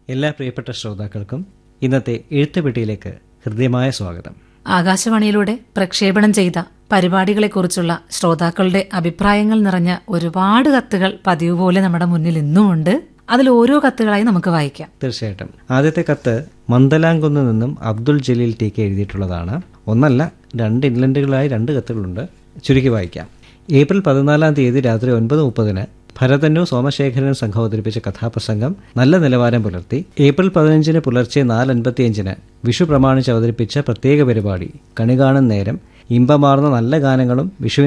എല്ലാ പ്രിയപ്പെട്ട ശ്രോതാക്കൾക്കും ഇന്നത്തെ എഴുത്തുപെട്ടിയിലേക്ക് ഹൃദ്യമായ സ്വാഗതം ആകാശവാണിയിലൂടെ പ്രക്ഷേപണം ചെയ്ത പരിപാടികളെക്കുറിച്ചുള്ള ശ്രോതാക്കളുടെ അഭിപ്രായങ്ങൾ നിറഞ്ഞ ഒരുപാട് കത്തുകൾ പതിവ് പോലെ നമ്മുടെ മുന്നിൽ ഇന്നുമുണ്ട് അതിൽ ഓരോ കത്തുകളായി നമുക്ക് വായിക്കാം തീർച്ചയായിട്ടും ആദ്യത്തെ കത്ത് മന്ദലാംകുന്ന് നിന്നും അബ്ദുൾ ജലീൽ ടി കെ എഴുതിയിട്ടുള്ളതാണ് ഒന്നല്ല രണ്ട് ഇൻലൻഡുകളായി രണ്ട് കത്തുകളുണ്ട് ചുരുക്കി വായിക്കാം ഏപ്രിൽ പതിനാലാം തീയതി രാത്രി ഒൻപത് മുപ്പതിന് ഭരതന്നു സോമശേഖരൻ സംഘം അവതരിപ്പിച്ച കഥാപ്രസംഗം നല്ല നിലവാരം പുലർത്തി ഏപ്രിൽ പതിനഞ്ചിന് പുലർച്ചെ നാല് അൻപത്തിയഞ്ചിന് വിഷു പ്രമാണിച്ച് അവതരിപ്പിച്ച പ്രത്യേക പരിപാടി കണി കാണും നേരം ഇമ്പമാർന്ന നല്ല ഗാനങ്ങളും വിഷുവിന്